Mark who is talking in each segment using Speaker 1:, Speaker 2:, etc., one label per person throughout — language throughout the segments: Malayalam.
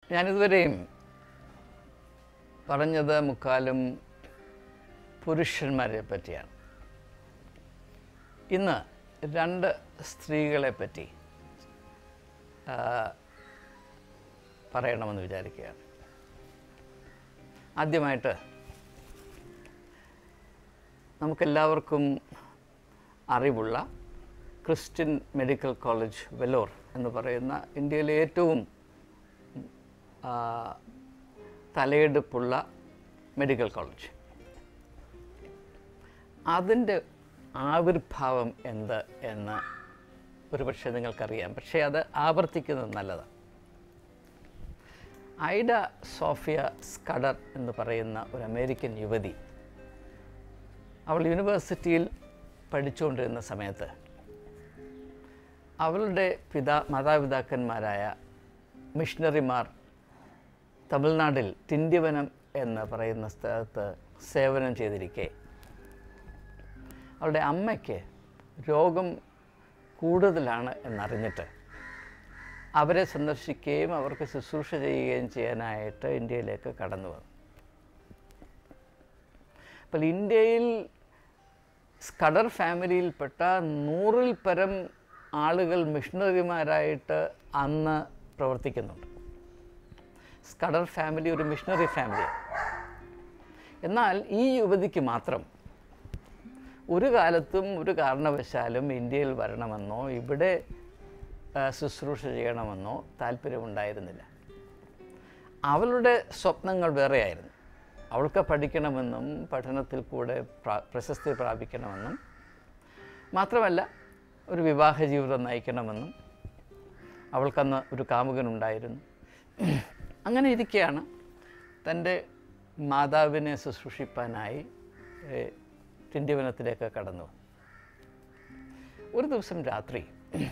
Speaker 1: ഞാനിതുവരെയും പറഞ്ഞത് മുക്കാലും പുരുഷന്മാരെ പറ്റിയാണ് ഇന്ന് രണ്ട് സ്ത്രീകളെ പറ്റി ആ, പറയണമെന്ന് വിചാരിക്കുകയാണ് ആദ്യമായിട്ട് നമുക്കെല്ലാവർക്കും അറിവുള്ള ക്രിസ്ത്യൻ മെഡിക്കൽ കോളേജ് വെലോർ എന്ന് പറയുന്ന ഇന്ത്യയിലെ ഏറ്റവും ആ, തലയെടുപ്പുള്ള മെഡിക്കൽ കോളേജ് അതിൻ്റെ ആവിർഭാവം എന്ത് എന്ന് ഒരുപക്ഷെ നിങ്ങൾക്കറിയാം പക്ഷേ അത് ആവർത്തിക്കുന്നത് നല്ലതാണ് ഐഡ സോഫിയ സ്കഡർ എന്ന് പറയുന്ന ഒരു അമേരിക്കൻ യുവതി അവൾ യൂണിവേഴ്സിറ്റിയിൽ പഠിച്ചുകൊണ്ടിരുന്ന സമയത്ത് അവളുടെ പിതാ മാതാപിതാക്കന്മാരായ മിഷണറിമാർ തമിഴ്നാട്ടിൽ തിന്ത്യവനം എന്ന് പറയുന്ന സ്ഥലത്ത് സേവനം ചെയ്തിരിക്കെ അവളുടെ അമ്മയ്ക്ക് രോഗം കൂടുതലാണ് എന്നറിഞ്ഞിട്ട് അവരെ സന്ദർശിക്കുകയും അവർക്ക് ശുശ്രൂഷ ചെയ്യുകയും ചെയ്യാനായിട്ട് ഇന്ത്യയിലേക്ക് കടന്നു വന്നു അപ്പോൾ ഇന്ത്യയിൽ സ്കഡർ ഫാമിലിയിൽപ്പെട്ട നൂറിൽ പരം ആളുകൾ മിഷണറിമാരായിട്ട് അന്ന് പ്രവർത്തിക്കുന്നുണ്ട് സ്കഡർ ഫാമിലി ഒരു മിഷണറി ഫാമിലിയാണ് എന്നാൽ ഈ യുവതിക്ക് മാത്രം ഒരു കാലത്തും ഒരു കാരണവശാലും ഇന്ത്യയിൽ വരണമെന്നോ ഇവിടെ ആ, ശുശ്രൂഷ ചെയ്യണമെന്നോ താല്പര്യമുണ്ടായിരുന്നില്ല അവളുടെ സ്വപ്നങ്ങൾ വേറെയായിരുന്നു അവൾക്ക് പഠിക്കണമെന്നും പഠനത്തിൽ കൂടെ പ്രാ- പ്രശസ്തി പ്രാപിക്കണമെന്നും മാത്രമല്ല ഒരു വിവാഹ ജീവിതം നയിക്കണമെന്നും അവൾക്കന്ന് ഒരു കാമുകനുണ്ടായിരുന്നു അങ്ങനെ ഇരിക്കെയാണ് തൻ്റെ മാതാവിനെ ശുശ്രൂഷിപ്പാനായി ഏഹ്, തിണ്ടിവനത്തിലേക്ക് കടന്നു വന്നു. ഒരു ദിവസം രാത്രി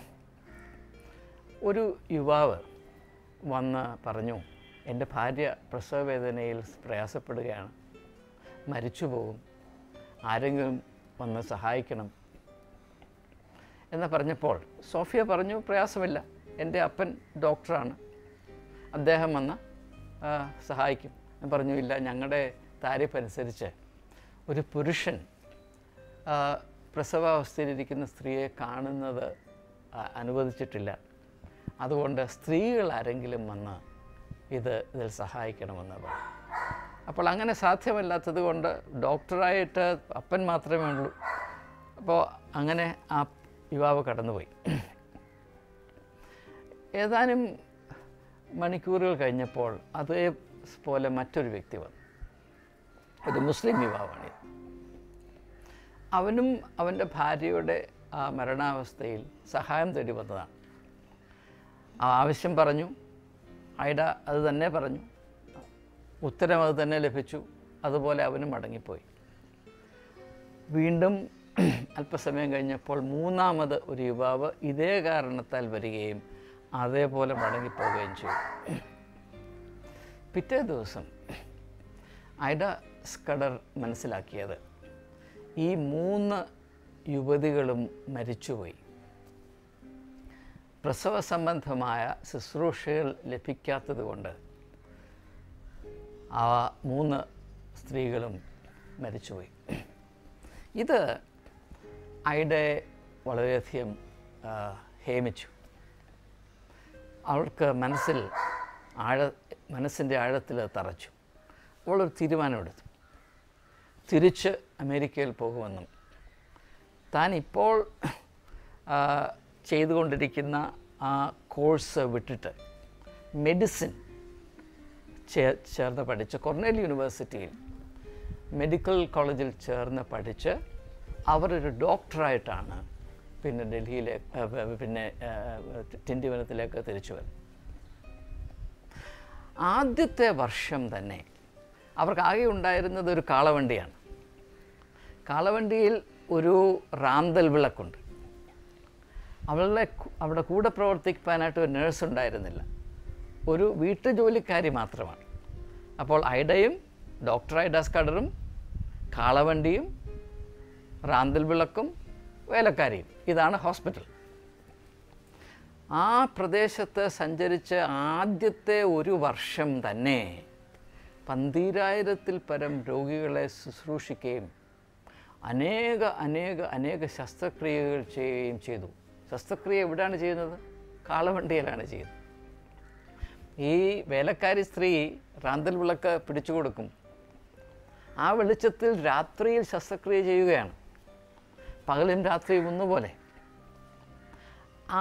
Speaker 1: ഒരു യുവാവ് വന്ന് പറഞ്ഞു എൻ്റെ ഭാര്യ പ്രസവവേദനയിൽ പ്രയാസപ്പെടുകയാണ് മരിച്ചു പോകും ആരെങ്കിലും വന്ന് സഹായിക്കണം എന്ന് പറഞ്ഞപ്പോൾ സോഫിയ പറഞ്ഞു പ്രയാസമില്ല എൻ്റെ അപ്പൻ ഡോക്ടറാണ് അദ്ദേഹം വന്ന് ആ, സഹായിക്കും ഞാൻ പറഞ്ഞു ഇല്ല ഞങ്ങളുടെ താരിഫ് അനുസരിച്ച് ഒരു പുരുഷൻ ആ, പ്രസവാവസ്ഥയിലിരിക്കുന്ന സ്ത്രീയെ കാണുന്നത് ആ, അനുവദിച്ചിട്ടില്ല അതുകൊണ്ട് സ്ത്രീകൾ ആരെങ്കിലും വന്ന് ഇത് ഇതിൽ സഹായിക്കണമെന്ന് പറഞ്ഞു അപ്പോൾ അങ്ങനെ സാധ്യമല്ലാത്തത് കൊണ്ട് ഡോക്ടറായിട്ട് അപ്പൻ മാത്രമേ ഉള്ളൂ അപ്പോൾ അങ്ങനെ ആ യുവാവ് കടന്നുപോയി ഏതാനും മണിക്കൂറുകൾ കഴിഞ്ഞപ്പോൾ അതേപോലെ മറ്റൊരു വ്യക്തി വന്നു ഒരു മുസ്ലിം യുവാവാണ് അവനും അവൻ്റെ ഭാര്യയുടെ ആ മരണാവസ്ഥയിൽ സഹായം തേടി വന്നതാണ് ആ ആവശ്യം പറഞ്ഞു ഐഡ അത് തന്നെ പറഞ്ഞു ഉത്തരം അത് തന്നെ ലഭിച്ചു അതുപോലെ അവനും മടങ്ങിപ്പോയി വീണ്ടും അല്പസമയം കഴിഞ്ഞപ്പോൾ മൂന്നാമത് ഒരു യുവാവ് ഇതേ കാരണത്താൽ വരികയും അതേപോലെ മടങ്ങിപ്പോവുകയും ചെയ്തു പിറ്റേ ദിവസം ഐഡ സ്കഡർ മനസ്സിലാക്കിയത് ഈ മൂന്ന് യുവതികളും മരിച്ചുപോയി പ്രസവ സംബന്ധമായ ശുശ്രൂഷകൾ ലഭിക്കാത്തത് കൊണ്ട് ആ മൂന്ന് സ്ത്രീകളും മരിച്ചുപോയി ഇത് ഐഡയെ വളരെയധികം ആ, ഹേമിച്ചു അവൾക്ക് മനസ്സിൽ ആഴ മനസ്സിൻ്റെ ആഴത്തിൽ അത് തറച്ചു അവളൊരു തീരുമാനമെടുത്തു തിരിച്ച് അമേരിക്കയിൽ പോകുമെന്നും താൻ ഇപ്പോൾ ആ, ചെയ്തുകൊണ്ടിരിക്കുന്ന ആ കോഴ്സ് വിട്ടിട്ട് മെഡിസിൻ ചേ ചേർന്ന് പഠിച്ച് കൊർണേൽ യൂണിവേഴ്സിറ്റിയിൽ മെഡിക്കൽ കോളേജിൽ ചേർന്ന് പഠിച്ച് അവരൊരു ഡോക്ടറായിട്ടാണ് പിന്നെ ഡൽഹിയിലെ ആ, പ- പിന്നെ ആ, തിണ്ടിവനത്തിലേക്ക് തിരിച്ചു വരുന്നത് ആദ്യത്തെ വർഷം തന്നെ അവർക്ക് ആകെ ഉണ്ടായിരുന്നത് ഒരു കാളവണ്ടിയാണ് കാളവണ്ടിയിൽ ഒരു റാന്തൽ വിളക്കുണ്ട് അവളുടെ കു- അവിടെ കൂടെ പ്രവർത്തിക്കാനായിട്ട് ഒരു നേഴ്സ് ഉണ്ടായിരുന്നില്ല ഒരു വീട്ടുജോലിക്കാരി മാത്രമാണ് അപ്പോൾ ഐഡയും ഡോക്ടർ ഐഡ സ്കഡറും കാളവണ്ടിയും റാന്തൽ വിളക്കും വേലക്കാരിയും ഇതാണ് ഹോസ്പിറ്റൽ ആ പ്രദേശത്ത് സഞ്ചരിച്ച് ആദ്യത്തെ ഒരു വർഷം തന്നെ പന്തീരായിരത്തിൽ പരം രോഗികളെ ശുശ്രൂഷിക്കുകയും അനേക അനേക അനേക ശസ്ത്രക്രിയകൾ ചെയ്യുകയും ചെയ്തു ശസ്ത്രക്രിയ എവിടെയാണ് ചെയ്യുന്നത് കാളവണ്ടിയിലാണ് ചെയ്യുന്നത് ഈ വേലക്കാരി സ്ത്രീ റാന്തൽ വിളക്ക് പിടിച്ചു കൊടുക്കും ആ വെളിച്ചത്തിൽ രാത്രിയിൽ ശസ്ത്രക്രിയ ചെയ്യുകയാണ് പകലും രാത്രിയും ഒന്നുപോലെ ആ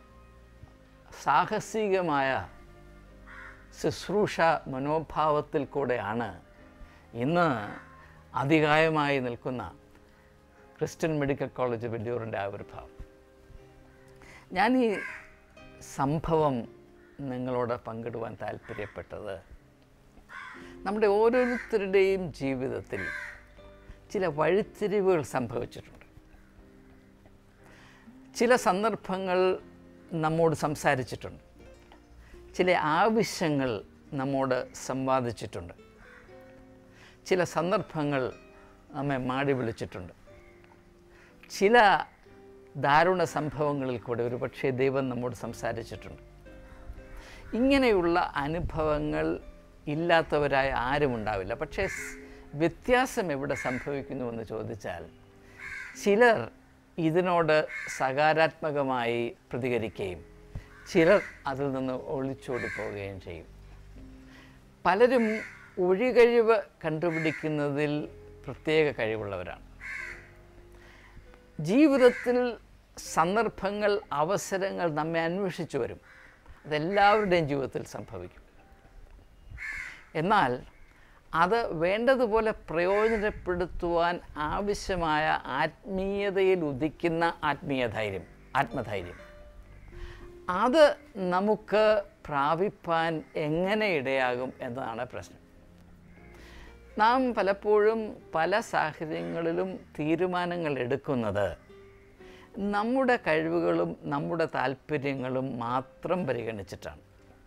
Speaker 1: സാഹസികമായ ശുശ്രൂഷ മനോഭാവത്തിൽ കൂടെയാണ് ഇന്ന് അതികായമായി നിൽക്കുന്ന ക്രിസ്ത്യൻ മെഡിക്കൽ കോളേജ് വെല്ലൂരിൻ്റെ ആവിർഭാവം ഞാൻ ഈ സംഭവം നിങ്ങളോട് പങ്കിടുവാൻ താല്പര്യപ്പെട്ടത് നമ്മുടെ ഓരോരുത്തരുടെയും ജീവിതത്തിൽ ചില വഴിത്തിരിവുകൾ സംഭവിച്ചിട്ടുണ്ട് ചില സന്ദർഭങ്ങൾ നമ്മോട് സംസാരിച്ചിട്ടുണ്ട് ചില ആവശ്യങ്ങൾ നമ്മോട് സംവാദിച്ചിട്ടുണ്ട് ചില സന്ദർഭങ്ങൾ നമ്മെ മാടി വിളിച്ചിട്ടുണ്ട് ചില ദാരുണ സംഭവങ്ങളിൽ കൂടെ ഒരുപക്ഷെ ദൈവം നമ്മോട് സംസാരിച്ചിട്ടുണ്ട് ഇങ്ങനെയുള്ള അനുഭവങ്ങൾ ഇല്ലാത്തവരായ ആരും ഉണ്ടാവില്ല പക്ഷേ സ് വ്യത്യാസം എവിടെ സംഭവിക്കുന്നുവെന്ന് ചോദിച്ചാൽ ചിലർ ഇതിനോട് സകാരാത്മകമായി പ്രതികരിക്കുകയും ചിലർ അതിൽ നിന്ന് ഒളിച്ചോടി പോവുകയും ചെയ്യും പലരും ഒഴികഴിവ് കണ്ടുപിടിക്കുന്നതിൽ പ്രത്യേക കഴിവുള്ളവരാണ് ജീവിതത്തിൽ സന്ദർഭങ്ങൾ അവസരങ്ങൾ നമ്മെ അന്വേഷിച്ചു വരും അതെല്ലാവരുടെയും ജീവിതത്തിൽ സംഭവിക്കും എന്നാൽ അത് വേണ്ടതുപോലെ പ്രയോജനപ്പെടുത്തുവാൻ ആവശ്യമായ ആത്മീയതയിൽ ഉദിക്കുന്ന ആത്മീയ ധൈര്യം ആത്മധൈര്യം അത് നമുക്ക് പ്രാപിപ്പാൻ എങ്ങനെ ഇടയാകും എന്നതാണ് പ്രശ്നം നാം പലപ്പോഴും പല സാഹചര്യങ്ങളിലും തീരുമാനങ്ങൾ എടുക്കുന്നത് നമ്മുടെ കഴിവുകളും നമ്മുടെ താല്പര്യങ്ങളും മാത്രം പരിഗണിച്ചിട്ടാണ്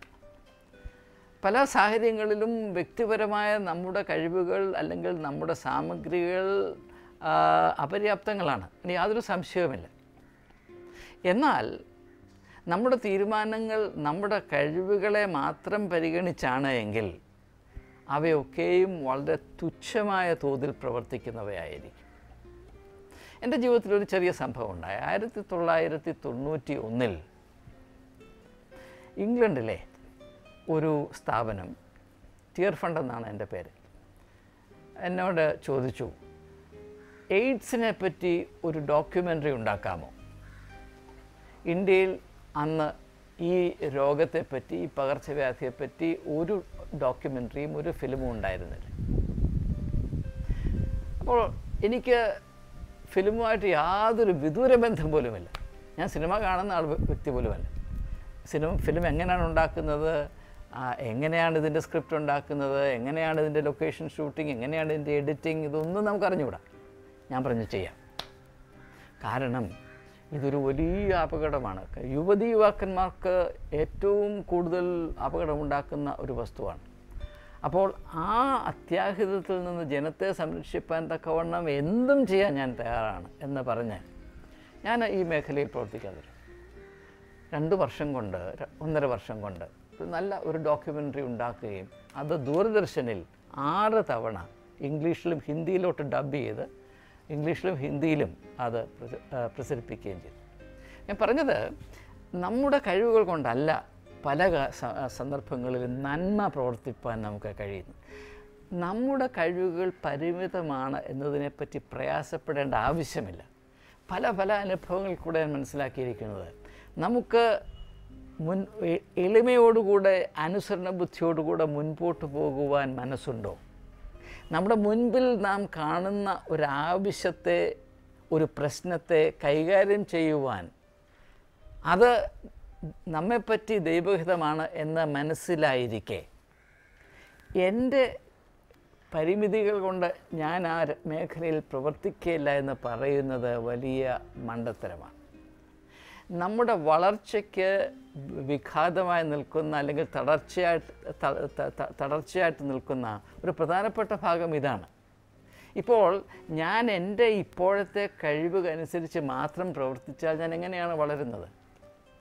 Speaker 1: പല സാഹചര്യങ്ങളിലും വ്യക്തിപരമായ നമ്മുടെ കഴിവുകൾ അല്ലെങ്കിൽ നമ്മുടെ സാമഗ്രികൾ ആ, അപര്യാപ്തങ്ങളാണ് ഇനി യാതൊരു സംശയവുമില്ല എന്നാൽ നമ്മുടെ തീരുമാനങ്ങൾ നമ്മുടെ കഴിവുകളെ മാത്രം പരിഗണിച്ചാണ് എങ്കിൽ അവയൊക്കെയും വളരെ തുച്ഛമായ തോതിൽ പ്രവർത്തിക്കുന്നവയായിരിക്കും എൻ്റെ ജീവിതത്തിൽ ഒരു ചെറിയ സംഭവം ഉണ്ടായി ആയിരത്തി തൊള്ളായിരത്തി തൊണ്ണൂറ്റി ഒന്നിൽ ഇംഗ്ലണ്ടിലെ ഒരു സ്ഥാപനം ടിയർ ഫണ്ട് എന്നാണ് എൻ്റെ പേര് എന്നോട് ചോദിച്ചു എയ്ഡ്സിനെ പറ്റി ഒരു ഡോക്യുമെൻ്ററി ഉണ്ടാക്കാമോ ഇന്ത്യയിൽ അന്ന് ഈ രോഗത്തെപ്പറ്റി ഈ പകർച്ചവ്യാധിയെപ്പറ്റി ഒരു ഡോക്യുമെൻ്ററിയും ഒരു ഫിലിമും ഉണ്ടായിരുന്നില്ല അപ്പോൾ എനിക്ക് ഫിലിമുമായിട്ട് യാതൊരു വിദൂര ബന്ധം പോലുമില്ല ഞാൻ സിനിമ കാണുന്ന ആൾ വ്യക്തി പോലുമല്ല സിനിമ ഫിലിം എങ്ങനെയാണ് ഉണ്ടാക്കുന്നത് ആ, എങ്ങനെയാണ് ഇതിൻ്റെ സ്ക്രിപ്റ്റ് ഉണ്ടാക്കുന്നത് എങ്ങനെയാണ് ഇതിൻ്റെ ലൊക്കേഷൻ ഷൂട്ടിംഗ് എങ്ങനെയാണ് ഇതിൻ്റെ എഡിറ്റിംഗ് ഇതൊന്നും നമുക്ക് അറിഞ്ഞുകൂടാ ഞാൻ പറഞ്ഞു ചെയ്യാം കാരണം ഇതൊരു വലിയ അപകടമാണ് യുവതി യുവാക്കന്മാർക്ക് ഏറ്റവും കൂടുതൽ അപകടമുണ്ടാക്കുന്ന ഒരു വസ്തുവാണ് അപ്പോൾ ആ അത്യാഹിതത്തിൽ നിന്ന് ജനത്തെ സംരക്ഷിപ്പാൻ തക്കവണ്ണം എന്തും ചെയ്യാൻ ഞാൻ തയ്യാറാണ് എന്ന് പറഞ്ഞ് ഞാൻ ഈ മേഖലയിൽ പ്രവർത്തിക്കാൻ തുടങ്ങി രണ്ട് വർഷം കൊണ്ട് ര- ഒന്നര വർഷം കൊണ്ട് ഒരു നല്ല ഒരു ഡോക്യുമെൻ്ററി ഉണ്ടാക്കുകയും അത് ദൂരദർശനിൽ ആറ് തവണ ഇംഗ്ലീഷിലും ഹിന്ദിയിലോട്ട് ഡബ് ചെയ്ത് ഇംഗ്ലീഷിലും ഹിന്ദിയിലും അത് പ്രച- ആ, പ്രസരിപ്പിക്കുകയും ചെയ്തു ഞാൻ പറഞ്ഞത് നമ്മുടെ കഴിവുകൾ കൊണ്ടല്ല പല ക- സ- സന്ദർഭങ്ങളിലും നന്മ പ്രവർത്തിപ്പാൻ നമുക്ക് കഴിയുന്നു നമ്മുടെ കഴിവുകൾ പരിമിതമാണ് എന്നതിനെപ്പറ്റി പ്രയാസപ്പെടേണ്ട ആവശ്യമില്ല പല പല അനുഭവങ്ങളിൽ കൂടെ ഞാൻ മനസ്സിലാക്കിയിരിക്കുന്നത് നമുക്ക് മുൻ എ- എളിമയോടുകൂടെ അനുസരണ ബുദ്ധിയോടുകൂടെ മുൻപോട്ട് പോകുവാൻ മനസ്സുണ്ടോ നമ്മുടെ മുൻപിൽ നാം കാണുന്ന ഒരു ആവശ്യത്തെ ഒരു പ്രശ്നത്തെ കൈകാര്യം ചെയ്യുവാൻ അത് നമ്മെപ്പറ്റി ദൈവഹിതമാണ് എന്ന് മനസ്സിലായിരിക്കെ എൻ്റെ പരിമിതികൾ കൊണ്ട് ഞാൻ ആ ര- മേഖലയിൽ പ്രവർത്തിക്കുകയില്ല എന്ന് പറയുന്നത് വലിയ മണ്ടത്തരമാണ് നമ്മുടെ വളർച്ചയ്ക്ക് വിഘാതമായി നിൽക്കുന്ന അല്ലെങ്കിൽ തളർച്ചയായിട്ട് ത- ത- ത- തളർച്ചയായിട്ട് നിൽക്കുന്ന ഒരു പ്രധാനപ്പെട്ട ഭാഗം ഇതാണ് ഇപ്പോൾ ഞാൻ എൻ്റെ ഇപ്പോഴത്തെ കഴിവുകനുസരിച്ച് മാത്രം പ്രവർത്തിച്ചാൽ ഞാൻ എങ്ങനെയാണ് വളരുന്നത്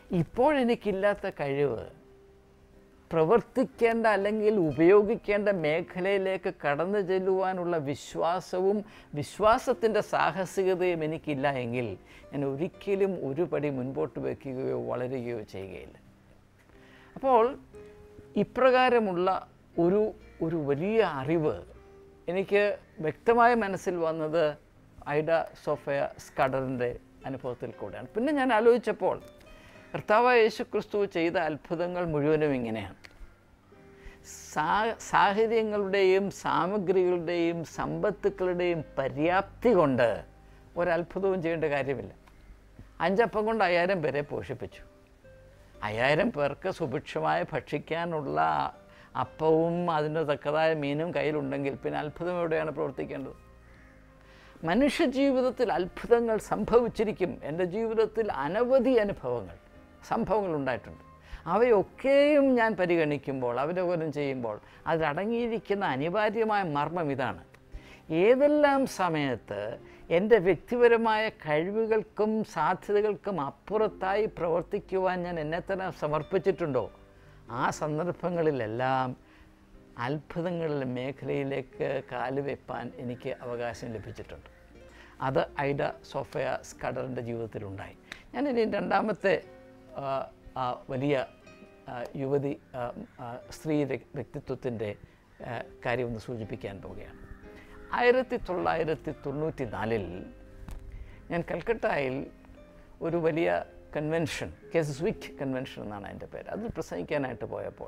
Speaker 1: ഇപ്പോഴെനിക്കില്ലാത്ത കഴിവ് പ്രവർത്തിക്കേണ്ട അല്ലെങ്കിൽ ഉപയോഗിക്കേണ്ട മേഖലയിലേക്ക് കടന്നു ചെല്ലുവാനുള്ള വിശ്വാസവും വിശ്വാസത്തിൻ്റെ സാഹസികതയും എനിക്കില്ല എങ്കിൽ ഞാൻ ഒരിക്കലും ഒരു പടി മുൻപോട്ട് വയ്ക്കുകയോ വളരുകയോ ചെയ്യുകയില്ല അപ്പോൾ ഇപ്രകാരമുള്ള ഒരു ഒരു വലിയ അറിവ് എനിക്ക് വ്യക്തമായ മനസ്സിൽ വന്നത് ഐഡ സോഫയ സ്കഡറിൻ്റെ അനുഭവത്തിൽ കൂടെയാണ് പിന്നെ ഞാൻ ആലോചിച്ചപ്പോൾ കർത്താവായ യേശു ക്രിസ്തു ചെയ്ത അത്ഭുതങ്ങൾ മുഴുവനും ഇങ്ങനെയാണ് സാ സാഹചര്യങ്ങളുടെയും സാമഗ്രികളുടെയും സമ്പത്തുക്കളുടെയും പര്യാപ്തി കൊണ്ട് ഒരത്ഭുതവും ചെയ്യേണ്ട കാര്യമില്ല അഞ്ചപ്പം കൊണ്ട് അയ്യായിരം പേരെ പോഷിപ്പിച്ചു അയ്യായിരം പേർക്ക് സുഭിക്ഷമായി ഭക്ഷിക്കാനുള്ള അപ്പവും അതിന് തക്കതായ മീനും കയ്യിലുണ്ടെങ്കിൽ പിന്നെ അത്ഭുതം എവിടെയാണ് പ്രവർത്തിക്കേണ്ടത് മനുഷ്യജീവിതത്തിൽ അത്ഭുതങ്ങൾ സംഭവിച്ചിരിക്കും എൻ്റെ ജീവിതത്തിൽ അനവധി അനുഭവങ്ങൾ സംഭവങ്ങൾ ഉണ്ടായിട്ടുണ്ട് അവയൊക്കെയും ഞാൻ പരിഗണിക്കുമ്പോൾ അവലോകനം ചെയ്യുമ്പോൾ അതിലടങ്ങിയിരിക്കുന്ന അനിവാര്യമായ മർമ്മം ഇതാണ് ഏതെല്ലാം സമയത്ത് എൻ്റെ വ്യക്തിപരമായ കഴിവുകൾക്കും സാധ്യതകൾക്കും അപ്പുറത്തായി പ്രവർത്തിക്കുവാൻ ഞാൻ എന്നെ തന്നെ സമർപ്പിച്ചിട്ടുണ്ടോ ആ സന്ദർഭങ്ങളിലെല്ലാം അത്ഭുതങ്ങളുടെ മേഖലയിലേക്ക് കാലുവെപ്പാൻ എനിക്ക് അവകാശം ലഭിച്ചിട്ടുണ്ട് അത് ഐഡ സോഫയ സ്കഡറിൻ്റെ ജീവിതത്തിലുണ്ടായി ഞാനിനി രണ്ടാമത്തെ ആ, ആ വലിയ ആ, യുവതി ആ, ആ, സ്ത്രീ വ്യ- വ്യക്തിത്വത്തിൻ്റെ ആ, കാര്യം ഒന്ന് സൂചിപ്പിക്കാൻ പോവുകയാണ് ആയിരത്തി തൊള്ളായിരത്തി തൊണ്ണൂറ്റി നാലിൽ ഞാൻ കൽക്കട്ടയിൽ ഒരു വലിയ കൺവെൻഷൻ കെസ്വിക് കൺവെൻഷൻ എന്നാണ് എൻ്റെ പേര് അതിൽ പ്രസംഗിക്കാനായിട്ട് പോയപ്പോൾ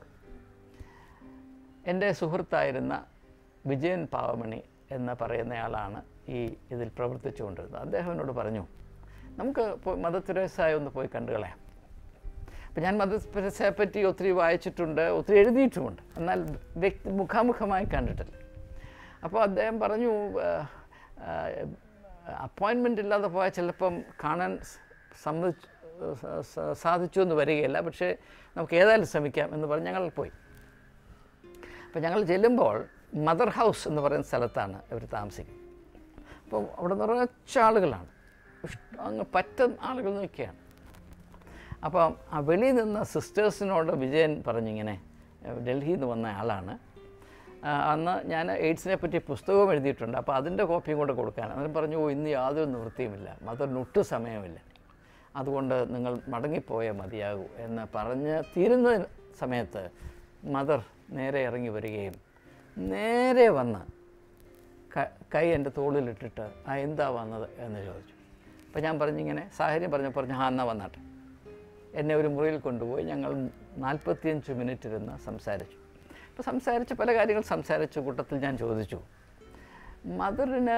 Speaker 1: എൻ്റെ സുഹൃത്തായിരുന്ന വിജയൻ പാവമണി എന്ന് പറയുന്നയാളാണ് ഈ ഇതിൽ പ്രവർത്തിച്ചുകൊണ്ടിരുന്നത് അദ്ദേഹം എന്നോട് പറഞ്ഞു നമുക്ക് പോയി മദർ തെരേസയെ ഒന്ന് പോയി കണ്ടുകളയാം അപ്പം ഞാൻ മദർ തെരേസയെ പറ്റി ഒത്തിരി വായിച്ചിട്ടുണ്ട് ഒത്തിരി എഴുതിയിട്ടുമുണ്ട് എന്നാൽ വ്യക്തി മുഖാമുഖമായി കണ്ടിട്ടില്ല അപ്പോൾ അദ്ദേഹം പറഞ്ഞു അപ്പോയിൻമെൻ്റ് ഇല്ലാതെ പോയാൽ ചിലപ്പം കാണാൻ സ- സമ്മതിച്ചു സ- സ- സാധിച്ചു എന്ന് വരികയില്ല പക്ഷേ നമുക്ക് ഏതായാലും ശ്രമിക്കാം എന്ന് പറഞ്ഞ് ഞങ്ങൾ പോയി അപ്പോൾ ഞങ്ങൾ ചെല്ലുമ്പോൾ മദർ ഹൗസ് എന്ന് പറയുന്ന സ്ഥലത്താണ് ഇവർ താമസിക്കുന്നത് അപ്പോൾ അവിടെ നിറച്ച ആളുകളാണ് ഇഷ്ട- അങ്ങ് പറ്റ ആളുകൾ നിൽക്കുകയാണ് അപ്പം ആ വെളിയിൽ നിന്ന് സിസ്റ്റേഴ്സിനോട് വിജയൻ പറഞ്ഞിങ്ങനെ ഏഹ് ഡൽഹിയിൽ നിന്ന് വന്ന ആളാണ് ആ, അന്ന് ഞാൻ എയ്ഡ്സിനെ പറ്റി പുസ്തകവും എഴുതിയിട്ടുണ്ട് അപ്പോൾ അതിൻ്റെ കോപ്പിയും കൂടെ കൊടുക്കാൻ അന്നേരം പറഞ്ഞു "ഓ, ഇന്ന് യാതൊരു നിവൃത്തിയുമില്ല മദറിന് ഒട്ടും സമയമില്ല അതുകൊണ്ട് നിങ്ങൾ മടങ്ങിപ്പോയേ മതിയാകൂ എന്ന് പറഞ്ഞ് തീരുന്ന സമയത്ത് മദർ നേരെ ഇറങ്ങി വരികയും നേരെ വന്ന് ക- കൈ എൻ്റെ തോളിലിട്ടിട്ട് ആ എന്താ വന്നത് എന്ന് ചോദിച്ചു അപ്പോൾ ഞാൻ പറഞ്ഞിങ്ങനെ സാഹചര്യം പറഞ്ഞു പറഞ്ഞു ആ എന്നാ വന്നാട്ടെ എന്നെ ഒരു മുറിയിൽ കൊണ്ടുപോയി ഞങ്ങൾ നാൽപ്പത്തിയഞ്ച് മിനിറ്റ് ഇരുന്ന് സംസാരിച്ചു അപ്പോൾ സംസാരിച്ച് പല കാര്യങ്ങൾ സംസാരിച്ച കൂട്ടത്തിൽ ഞാൻ ചോദിച്ചു മദറിന്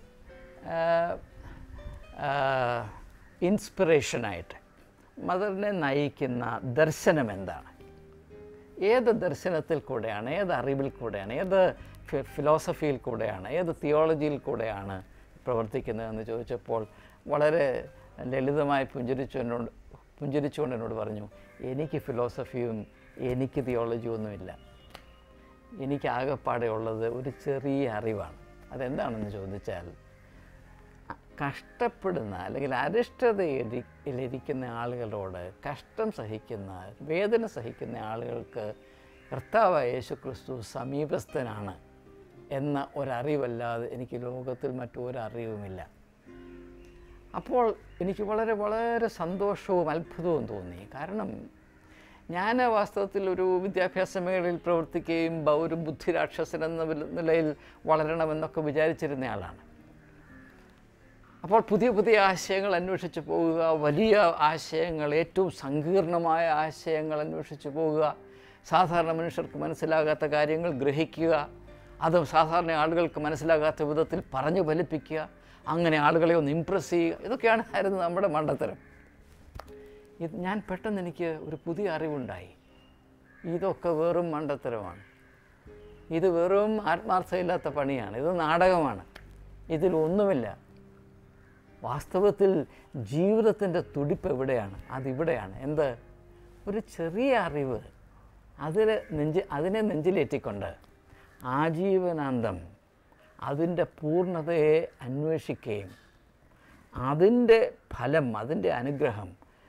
Speaker 1: ഇൻസ്പിറേഷനായിട്ട് മദറിനെ നയിക്കുന്ന ദർശനം എന്താണ് ഏത് ദർശനത്തിൽ കൂടെയാണ് ഏത് അറിവിൽ കൂടെയാണ് ഏത് ഫി- ഫിലോസഫിയിൽ കൂടെയാണ് ഏത് തിയോളജിയിൽ കൂടെയാണ് പ്രവർത്തിക്കുന്നതെന്ന് ചോദിച്ചപ്പോൾ വളരെ ലളിതമായി പുഞ്ചിരിച്ചു എന്നോട് പുഞ്ചിരിച്ചുകൊണ്ട് എന്നോട് പറഞ്ഞു എനിക്ക് ഫിലോസഫിയും എനിക്ക് തിയോളജിയും ഒന്നുമില്ല എനിക്ക് ആകെപ്പാടെ ഉള്ളത് ഒരു ചെറിയ അറിവാണ് അതെന്താണെന്ന് ചോദിച്ചാൽ അ- കഷ്ടപ്പെടുന്ന അല്ലെങ്കിൽ അരിഷ്ടതയിലിരിക്കുന്ന ആളുകളോട് കഷ്ടം സഹിക്കുന്ന വേദന സഹിക്കുന്ന ആളുകൾക്ക് കർത്താവായ യേശു ക്രിസ്തു സമീപസ്ഥനാണ് എന്ന ഒരറിവല്ലാതെ എനിക്ക് ലോകത്തിൽ മറ്റൊരറിവുമില്ല അപ്പോൾ എനിക്ക് വളരെ വളരെ സന്തോഷവും അത്ഭുതവും തോന്നി കാരണം ഞാൻ വാസ്തവത്തിൽ ഒരു വിദ്യാഭ്യാസ മേഖലയിൽ പ്രവർത്തിക്കുകയും ബ- ഒരു ബുദ്ധിരാക്ഷസൻ എന്ന വില- നിലയിൽ വളരണമെന്നൊക്കെ വിചാരിച്ചിരുന്ന ആളാണ് അപ്പോൾ പുതിയ പുതിയ ആശയങ്ങൾ അന്വേഷിച്ച് പോവുക വലിയ ആശയങ്ങൾ ഏറ്റവും സങ്കീർണമായ ആശയങ്ങൾ അന്വേഷിച്ച് പോവുക സാധാരണ മനുഷ്യർക്ക് മനസ്സിലാകാത്ത കാര്യങ്ങൾ ഗ്രഹിക്കുക അത് സാധാരണ ആളുകൾക്ക് മനസ്സിലാകാത്ത വിധത്തിൽ പറഞ്ഞു ഫലിപ്പിക്കുക അങ്ങനെ ആളുകളെ ഒന്ന് ഇമ്പ്രസ് ചെയ്യുക ഇതൊക്കെയാണ് ആയിരുന്നു നമ്മുടെ മണ്ടത്തരം ഇത് ഞാൻ പെട്ടെന്ന് എനിക്ക് ഒരു പുതിയ അറിവുണ്ടായി ഇതൊക്കെ വെറും മണ്ടത്തരമാണ് ഇത് വെറും ആത്മാർത്ഥമില്ലാത്ത പണിയാണ് ഇത് നാടകമാണ് ഇതിലൊന്നുമില്ല വാസ്തവത്തിൽ ജീവിതത്തിൻ്റെ തുടിപ്പ് എവിടെയാണ് അതിവിടെയാണ് എന്ത് ഒരു ചെറിയ അറിവ് അതിൽ നെഞ്ച് അതിനെ നെഞ്ചിലേറ്റിക്കൊണ്ട് ആജീവനാന്തം അതിൻ്റെ പൂർണ്ണതയെ അന്വേഷിക്കുകയും അതിൻ്റെ ഫലം അതിൻ്റെ അനുഗ്രഹം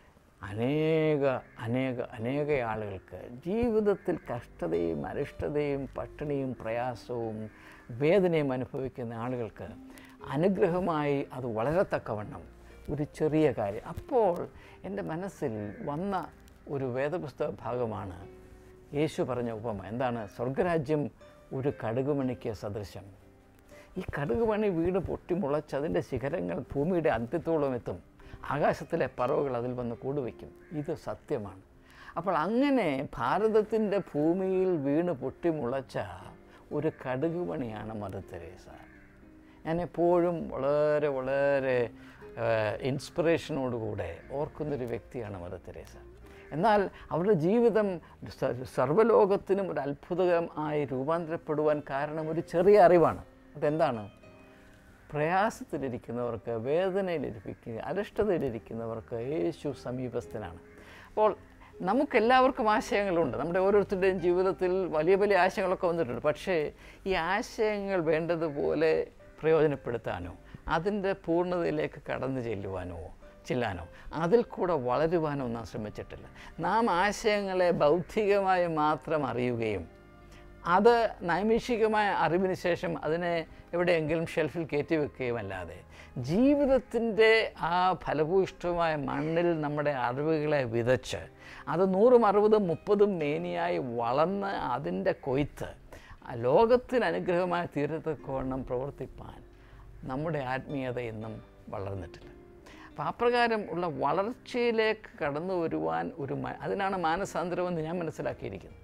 Speaker 1: അനേക അനേക അനേക ആളുകൾക്ക് ജീവിതത്തിൽ കഷ്ടതയും അരിഷ്ടതയും പട്ടിണിയും പ്രയാസവും വേദനയും അനുഭവിക്കുന്ന ആളുകൾക്ക് അനുഗ്രഹമായി അത് വളരെ തക്കവണ്ണം ഒരു ചെറിയ കാര്യം അപ്പോൾ എൻ്റെ മനസ്സിൽ വന്ന ഒരു വേദപുസ്തക ഭാഗമാണ് യേശു പറഞ്ഞ ഉപമ എന്താണ് സ്വർഗരാജ്യം ഒരു കടുകുമണിക്ക് സദൃശം ഈ കടുകുമണി വീട് പൊട്ടിമുളച്ച് അതിൻ്റെ ശിഖരങ്ങൾ ഭൂമിയുടെ അന്ത്യത്തോളം എത്തും ആകാശത്തിലെ പറവുകൾ അതിൽ വന്ന് കൂടുവയ്ക്കും ഇത് സത്യമാണ് അപ്പോൾ അങ്ങനെ ഭാരതത്തിൻ്റെ ഭൂമിയിൽ വീണ് പൊട്ടിമുളച്ച ഒരു കടുകുമണിയാണ് മദർ തെരേസ ഞാൻ എപ്പോഴും വളരെ വളരെ ഇൻസ്പിറേഷനോടുകൂടെ ഓർക്കുന്നൊരു വ്യക്തിയാണ് മദർ തെരേസ എന്നാൽ അവരുടെ ജീവിതം സ- സർവ്വലോകത്തിനും ഒരു അത്ഭുതമായി രൂപാന്തരപ്പെടുവാൻ കാരണം ഒരു ചെറിയ അറിവാണ് അതെന്താണ് പ്രയാസത്തിലിരിക്കുന്നവർക്ക് വേദനയിലിരിപ്പിക്കുക അരിഷ്ടതയിലിരിക്കുന്നവർക്ക് യേശു സമീപസ്ഥനാണ് അപ്പോൾ നമുക്കെല്ലാവർക്കും ആശയങ്ങളുണ്ട് നമ്മുടെ ഓരോരുത്തരുടെയും ജീവിതത്തിൽ വലിയ വലിയ ആശയങ്ങളൊക്കെ വന്നിട്ടുണ്ട് പക്ഷേ ഈ ആശയങ്ങൾ വേണ്ടതുപോലെ പ്രയോജനപ്പെടുത്താനോ അതിൻ്റെ പൂർണ്ണതയിലേക്ക് കടന്നു ചെല്ലുവാനോ ചെല്ലാനോ അതിൽ കൂടെ വളരുവാനോ നാം ശ്രമിച്ചിട്ടില്ല നാം ആശയങ്ങളെ ബൗദ്ധികമായി മാത്രം അറിയുകയും അത് നൈമിഷികമായ അറിവിന് ശേഷം അതിനെ എവിടെയെങ്കിലും ഷെൽഫിൽ കയറ്റി വെക്കുകയുമല്ലാതെ ജീവിതത്തിൻ്റെ ആ ഫലഭൂയിഷ്ഠമായ മണ്ണിൽ നമ്മുടെ അറിവുകളെ വിതച്ച് അത് നൂറും അറുപതും മുപ്പതും മേനിയായി വളർന്ന് അതിൻ്റെ കൊയ്ത്ത് ആ ലോകത്തിന് അനുഗ്രഹമായി തീരത്തക്കവണ്ണം പ്രവർത്തിപ്പാൻ നമ്മുടെ ആത്മീയത ഇന്നും വളർന്നിട്ടില്ല അപ്പോൾ അപ്രകാരം ഉള്ള വളർച്ചയിലേക്ക് കടന്നു വരുവാൻ ഒരു മ- അതിനാണ് മാനസാന്തരമെന്ന് ഞാൻ മനസ്സിലാക്കിയിരിക്കുന്നത്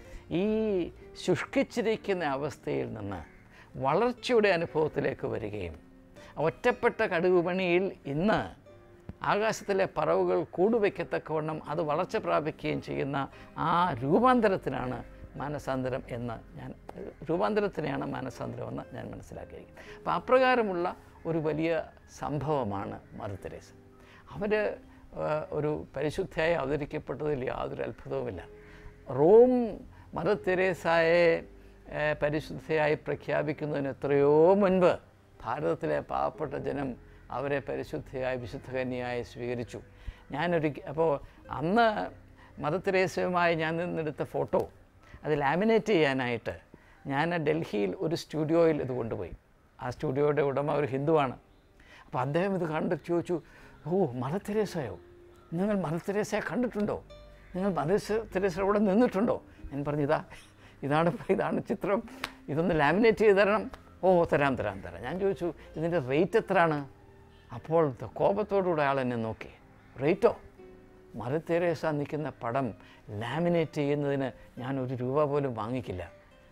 Speaker 1: ഈ ശുഷ്കിച്ചിരിക്കുന്ന അവസ്ഥയിൽ നിന്ന് വളർച്ചയുടെ അനുഭവത്തിലേക്ക് വരികയും ഒറ്റപ്പെട്ട കടുകുപണിയിൽ ഇന്ന് ആകാശത്തിലെ പറവുകൾ കൂടുവയ്ക്കത്തക്കവണ്ണം അത് വളർച്ച പ്രാപിക്കുകയും ചെയ്യുന്ന ആ രൂപാന്തരത്തിനാണ് മാനസാന്തരം എന്ന് ഞാൻ രൂപാന്തരത്തിനെയാണ് മാനസാന്തരമെന്ന് ഞാൻ മനസ്സിലാക്കിയിരിക്കുന്നത് അപ്പോൾ അപ്രകാരമുള്ള ഒരു വലിയ സംഭവമാണ് മദർ തെരേസ അവർ ഒരു പരിശുദ്ധയായി അവതരിക്കപ്പെട്ടതിൽ യാതൊരു അത്ഭുതവുമില്ല റോം മദർ തെരേസായെ ഏഹ്, പരിശുദ്ധയായി പ്രഖ്യാപിക്കുന്നതിന് എത്രയോ മുൻപ് ഭാരതത്തിലെ പാവപ്പെട്ട ജനം അവരെ പരിശുദ്ധയായി വിശുദ്ധ കന്യയായി സ്വീകരിച്ചു ഞാനൊരു അപ്പോൾ അന്ന് മദർ തെരേസയുമായി ഞാൻ നിന്നെടുത്ത ഫോട്ടോ അത് ലാമിനേറ്റ് ചെയ്യാനായിട്ട് ഞാൻ ഡൽഹിയിൽ ഒരു സ്റ്റുഡിയോയിൽ ഇത് കൊണ്ടുപോയി ആ സ്റ്റുഡിയോയുടെ ഉടമ ഒരു ഹിന്ദുവാണ് അപ്പോൾ അദ്ദേഹം ഇത് കണ്ടിട്ട് ചോദിച്ചു ഓ മദർ തെരേസയോ നിങ്ങൾ മദർ തെരേസയെ കണ്ടിട്ടുണ്ടോ നിങ്ങൾ മദർ തെരേസയുടെ കൂടെ നിന്നിട്ടുണ്ടോ ഞാൻ പറഞ്ഞു ഇതാ ഇതാണ് ഇതാണ് ചിത്രം ഇതൊന്ന് ലാമിനേറ്റ് ചെയ്ത് തരണം ഓ തരാം തരാം തരാം ഞാൻ ചോദിച്ചു ഇതിൻ്റെ റേറ്റ് എത്രയാണ് അപ്പോൾ ത- കോപത്തോടുകൂടെ അയാൾ എന്നെ നോക്കി റേറ്റോ മദർ തെരേസ നിൽക്കുന്ന പടം ലാമിനേറ്റ് ചെയ്യുന്നതിന് ഞാൻ ഒരു രൂപ പോലും വാങ്ങിക്കില്ല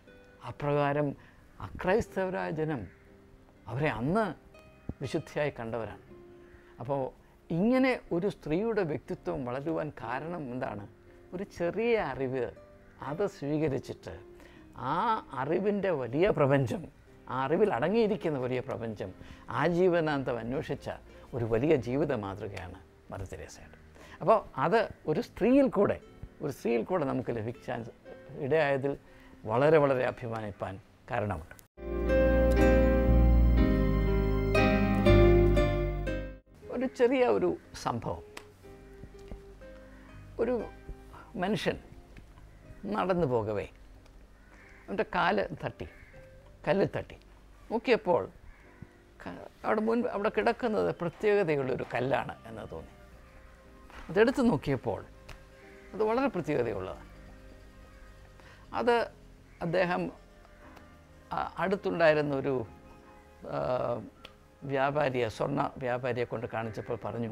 Speaker 1: അപ്രകാരം അക്രൈസ്തവരായ ജനം അവരെ അന്ന് വിശുദ്ധിയായി കണ്ടവരാണ് അപ്പോൾ ഇങ്ങനെ ഒരു സ്ത്രീയുടെ വ്യക്തിത്വം വളരുവാൻ കാരണം എന്താണ് ഒരു ചെറിയ അറിവ് അത് സ്വീകരിച്ചിട്ട് ആ അറിവിൻ്റെ വലിയ പ്രപഞ്ചം ആ അറിവിൽ അടങ്ങിയിരിക്കുന്ന വലിയ പ്രപഞ്ചം ആജീവനാന്തം അന്വേഷിച്ച ഒരു വലിയ ജീവിത മാതൃകയാണ് മദർ തെരേസയുടെ അപ്പോൾ അത് ഒരു സ്ത്രീയിൽ കൂടെ ഒരു സ്ത്രീയിൽ കൂടെ നമുക്ക് ലഭിക്കാൻ ഇടയായതിൽ വളരെ വളരെ അഭിമാനിപ്പാൻ കാരണമുണ്ട് ഒരു ചെറിയ ഒരു സംഭവം ഒരു മനുഷ്യൻ നടന്നു പോകവേ അവൻ്റെ കാല് തട്ടി കല്ലിൽ തട്ടി നോക്കിയപ്പോൾ ക- അവിടെ മുൻ അവിടെ കിടക്കുന്നത് പ്രത്യേകതയുള്ളൊരു കല്ലാണ് എന്ന് തോന്നി അതെടുത്ത് നോക്കിയപ്പോൾ അത് വളരെ പ്രത്യേകതയുള്ളതാണ് അത് അദ്ദേഹം ആ- അടുത്തുണ്ടായിരുന്ന ഒരു ആ, വ്യാപാരിയെ സ്വർണ്ണ വ്യാപാരിയെ കൊണ്ട് കാണിച്ചപ്പോൾ പറഞ്ഞു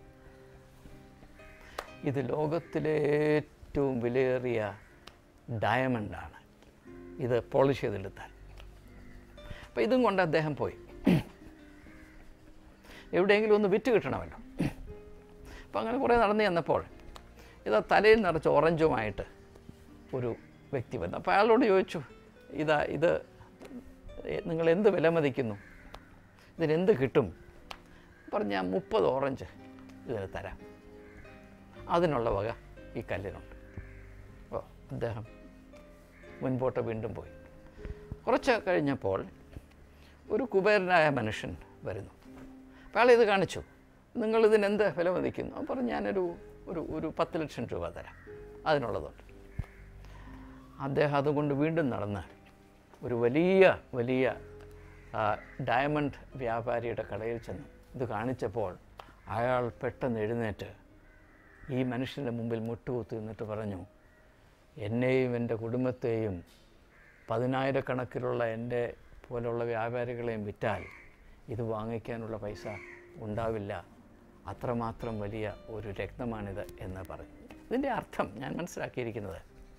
Speaker 1: ഇത് ലോകത്തിലെ ഏറ്റവും വിലയേറിയ ഡയമണ്ടാണ് ഇത് പോളിഷ് ചെയ്തെടുത്താൽ അപ്പോൾ ഇതും കൊണ്ട് അദ്ദേഹം പോയി എവിടെയെങ്കിലും ഒന്ന് വിറ്റ് കിട്ടണമല്ലോ അപ്പോൾ അങ്ങനെ കുറേ നടന്നു ചെന്നപ്പോൾ ഇതാ തലയിൽ നിറച്ച് ഓറഞ്ചുമായിട്ട് ഒരു വ്യക്തി വന്നു അപ്പോൾ അയാളോട് ചോദിച്ചു ഇതാ ഇത് നിങ്ങൾ എന്ത് വില മതിക്കുന്നു ഇതിനെന്ത് കിട്ടും പറഞ്ഞ് ഞാൻ മുപ്പത് ഓറഞ്ച് ഇതിന് തരാം അതിനുള്ള വക ഈ കല്ലിനുണ്ട് അപ്പോൾ അദ്ദേഹം മുൻപോട്ട് വീണ്ടും പോയി കുറച്ച് കഴിഞ്ഞപ്പോൾ ഒരു കുബേരനായ മനുഷ്യൻ വരുന്നു അപ്പോൾ അയാൾ ഇത് കാണിച്ചു നിങ്ങളിതിനെന്ത് വില മതിക്കുന്നു അപ്പോൾ പറഞ്ഞു ഞാനൊരു ഒരു ഒരു പത്ത് ലക്ഷം രൂപ തരാം അതിനുള്ളതുണ്ട് അദ്ദേഹം അതുകൊണ്ട് വീണ്ടും നടന്ന് ഒരു വലിയ വലിയ ആ, ഡയമണ്ട് വ്യാപാരിയുടെ കടയിൽ ചെന്നു ഇത് കാണിച്ചപ്പോൾ അയാൾ പെട്ടെന്ന് എഴുന്നേറ്റ് ഈ മനുഷ്യൻ്റെ മുമ്പിൽ മുട്ടുകുത്തി നിന്നിട്ട് പറഞ്ഞു എന്നെയും എൻ്റെ കുടുംബത്തെയും പതിനായിരക്കണക്കിലുള്ള എൻ്റെ പോലുള്ള വ്യാപാരികളെയും വിറ്റാൽ ഇത് വാങ്ങിക്കാനുള്ള പൈസ ഉണ്ടാവില്ല അത്രമാത്രം വലിയ ഒരു രത്നമാണിത് എന്ന് പറഞ്ഞു ഇതിൻ്റെ അർത്ഥം ഞാൻ മനസ്സിലാക്കിയിരിക്കുന്നത്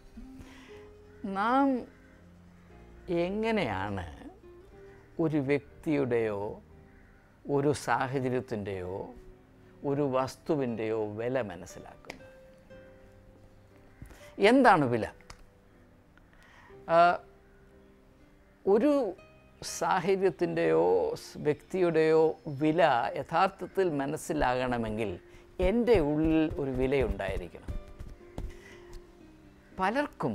Speaker 1: നാം എങ്ങനെയാണ് ഒരു വ്യക്തിയുടെയോ ഒരു സാഹചര്യത്തിൻ്റെയോ ഒരു വസ്തുവിൻ്റെയോ വില മനസ്സിലാക്കുന്നത് എന്താണ് വില ആ, ഒരു സാഹചര്യത്തിൻ്റെയോ സ് വ്യക്തിയുടെയോ വില യഥാർത്ഥത്തിൽ മനസ്സിലാകണമെങ്കിൽ എൻ്റെ ഉള്ളിൽ ഒരു വിലയുണ്ടായിരിക്കണം പലർക്കും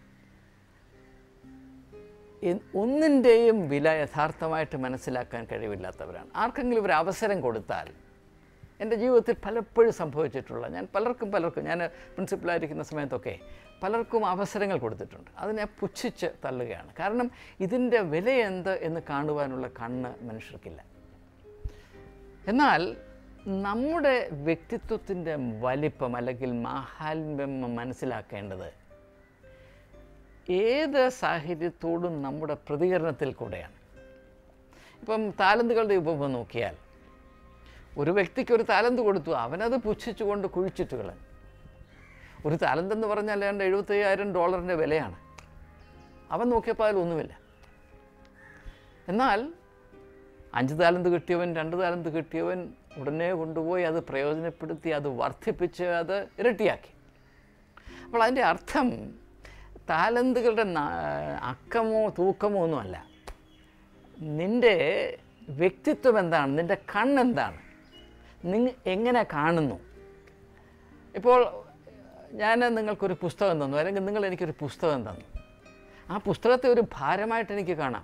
Speaker 1: എ- ഒന്നിൻ്റെയും വില യഥാർത്ഥമായിട്ട് മനസ്സിലാക്കാൻ കഴിവില്ലാത്തവരാണ് ആർക്കെങ്കിലും ഒരു അവസരം കൊടുത്താൽ എൻ്റെ ജീവിതത്തിൽ പലപ്പോഴും സംഭവിച്ചിട്ടുള്ള ഞാൻ പലർക്കും പലർക്കും ഞാൻ പ്രിൻസിപ്പലായിരിക്കുന്ന സമയത്തൊക്കെ പലർക്കും അവസരങ്ങൾ കൊടുത്തിട്ടുണ്ട് അതിനെ പുച്ഛിച്ച് തള്ളുകയാണ് കാരണം ഇതിൻ്റെ വില എന്ത് എന്ന് കാണുവാനുള്ള കണ്ണ് മനുഷ്യർക്കില്ല എന്നാൽ നമ്മുടെ വ്യക്തിത്വത്തിൻ്റെ വലിപ്പം അല്ലെങ്കിൽ മാഹാത്മ്യം മനസ്സിലാക്കേണ്ടത് ഏത് സാഹചര്യത്തോടും നമ്മുടെ പ്രതികരണത്തിൽ കൂടെയാണ് ഇപ്പം താലന്തുകളുടെ ഉപമ നോക്കിയാൽ ഒരു വ്യക്തിക്ക് ഒരു താലന്ത് കൊടുത്തു അവനത് പുച്ഛിച്ചുകൊണ്ട് കുഴിച്ചിട്ട് കളഞ്ഞു ഒരു താലന്ത് എന്ന് പറഞ്ഞാൽ ഏതാണ്ട് എഴുപത്തയ്യായിരം ഡോളറിൻ്റെ വിലയാണ് അവൻ നോക്കിയപ്പോൾ അതിലൊന്നുമില്ല എന്നാൽ അഞ്ച് താലന്ത് കിട്ടിയവൻ രണ്ട് താലന്ത് കിട്ടിയവൻ ഉടനെ കൊണ്ടുപോയി അത് പ്രയോജനപ്പെടുത്തി അത് വർദ്ധിപ്പിച്ച് അത് ഇരട്ടിയാക്കി അപ്പോൾ അതിൻ്റെ അർത്ഥം താലന്തുകളുടെ ന- അക്കമോ തൂക്കമോ ഒന്നുമല്ല നിൻ്റെ വ്യക്തിത്വം എന്താണ് നിൻ്റെ കണ്ണെന്താണ് നിങ്ങ എങ്ങനെ കാണുന്നു ഇപ്പോൾ ഞാൻ നിങ്ങൾക്കൊരു പുസ്തകം തന്നു അല്ലെങ്കിൽ നിങ്ങൾ എനിക്കൊരു പുസ്തകം തന്നു ആ പുസ്തകത്തെ ഒരു ഭാരമായിട്ട് എനിക്ക് കാണാം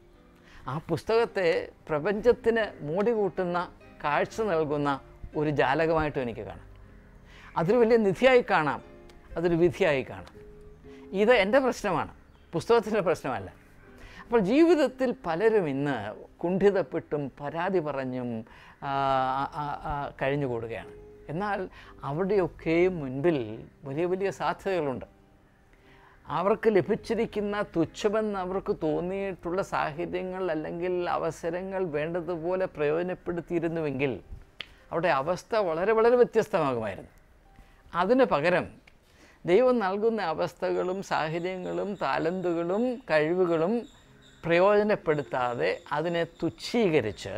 Speaker 1: ആ പുസ്തകത്തെ പ്രപഞ്ചത്തിന് മൂടി കൂട്ടുന്ന കാഴ്ച നൽകുന്ന ഒരു ജാലകമായിട്ടും എനിക്ക് കാണാം അതൊരു വലിയ നിധിയായി കാണാം അതൊരു വിധിയായി കാണാം ഇത് എൻ്റെ പ്രശ്നമാണ് പുസ്തകത്തിൻ്റെ പ്രശ്നമല്ല അപ്പോൾ ജീവിതത്തിൽ പലരും ഇന്ന് കുണ്ഠിതപ്പെട്ടും പരാതി പറഞ്ഞും ആ, ആ, ആ, കഴിഞ്ഞുകൂടുകയാണ് എന്നാൽ അവിടെയൊക്കെയും മുൻപിൽ വലിയ വലിയ സാധ്യതകളുണ്ട് അവർക്ക് ലഭിച്ചിരിക്കുന്ന തുച്ഛമെന്ന് അവർക്ക് തോന്നിയിട്ടുള്ള സാഹചര്യങ്ങൾ അല്ലെങ്കിൽ അവസരങ്ങൾ വേണ്ടതുപോലെ പ്രയോജനപ്പെടുത്തിയിരുന്നുവെങ്കിൽ അവിടെ അവസ്ഥ വളരെ വളരെ വ്യത്യസ്തമാകുമായിരുന്നു അതിന് പകരം ദൈവം നൽകുന്ന അവസ്ഥകളും സാഹചര്യങ്ങളും താലന്തുകളും കഴിവുകളും പ്രയോജനപ്പെടുത്താതെ അതിനെ തുച്ഛീകരിച്ച്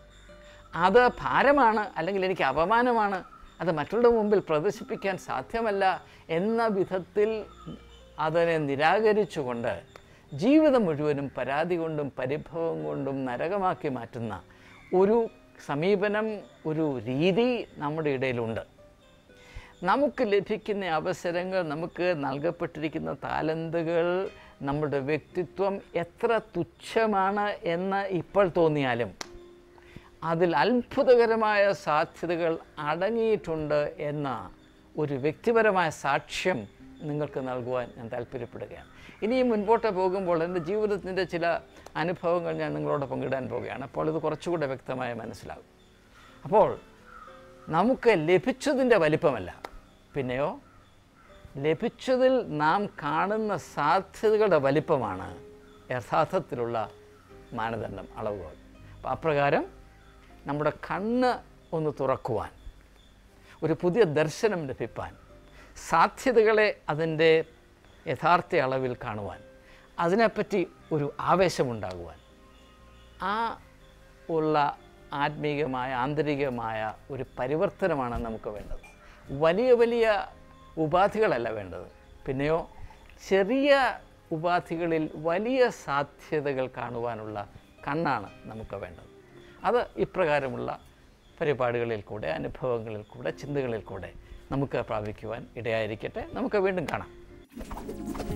Speaker 1: അത് ഭാരമാണ് അല്ലെങ്കിൽ എനിക്ക് അപമാനമാണ് അത് മറ്റുള്ള മുമ്പിൽ പ്രദർശിപ്പിക്കാൻ സാധ്യമല്ല എന്ന വിധത്തിൽ അതിനെ നിരാകരിച്ചുകൊണ്ട് ജീവിതം മുഴുവനും പരാതി കൊണ്ടും പരിഭവം കൊണ്ടും നരകമാക്കി മാറ്റുന്ന ഒരു സമീപനം ഒരു രീതി നമ്മുടെ ഇടയിലുണ്ട് നമുക്ക് ലഭിക്കുന്ന അവസരങ്ങൾ നമുക്ക് നൽകപ്പെട്ടിരിക്കുന്ന താലന്തുകൾ നമ്മുടെ വ്യക്തിത്വം എത്ര തുച്ഛമാണ് എന്ന് ഇപ്പോൾ തോന്നിയാലും അതിൽ അത്ഭുതകരമായ സാധ്യതകൾ അടങ്ങിയിട്ടുണ്ട് എന്ന ഒരു വ്യക്തിപരമായ സാക്ഷ്യം നിങ്ങൾക്ക് നൽകുവാൻ ഞാൻ താല്പര്യപ്പെടുകയാണ് ഇനിയും മുൻപോട്ട് പോകുമ്പോൾ എൻ്റെ ജീവിതത്തിൻ്റെ ചില അനുഭവങ്ങൾ ഞാൻ നിങ്ങളോട് പങ്കിടാൻ പോവുകയാണ് അപ്പോൾ ഇത് കുറച്ചുകൂടെ വ്യക്തമായി മനസ്സിലാകും അപ്പോൾ നമുക്ക് ലഭിച്ചതിൻ്റെ വലിപ്പമല്ല പിന്നെയോ ലഭിച്ചതിൽ നാം കാണുന്ന സാധ്യതകളുടെ വലിപ്പമാണ് യഥാർത്ഥത്തിലുള്ള മാനദണ്ഡം അളവുകൾ അപ്പോൾ അപ്രകാരം നമ്മുടെ കണ്ണ് ഒന്ന് തുറക്കുവാൻ ഒരു പുതിയ ദർശനം ലഭിപ്പാൻ സാധ്യതകളെ അതിൻ്റെ യഥാർത്ഥ അളവിൽ കാണുവാൻ അതിനെപ്പറ്റി ഒരു ആവേശമുണ്ടാകുവാൻ ആ ഉള്ള ആത്മീകമായ ആന്തരികമായ ഒരു പരിവർത്തനമാണ് നമുക്ക് വേണ്ടത് വലിയ വലിയ ഉപാധികളല്ല വേണ്ടത് പിന്നെയോ ചെറിയ ഉപാധികളിൽ വലിയ സാധ്യതകൾ കാണുവാനുള്ള കണ്ണാണ് നമുക്ക് വേണ്ടത് അത് ഇപ്രകാരമുള്ള പരിപാടികളിൽ കൂടെ അനുഭവങ്ങളിൽ കൂടെ ചിന്തകളിൽ കൂടെ നമുക്ക് പ്രാപിക്കുവാൻ ഇടയായിരിക്കട്ടെ നമുക്ക് വീണ്ടും കാണാം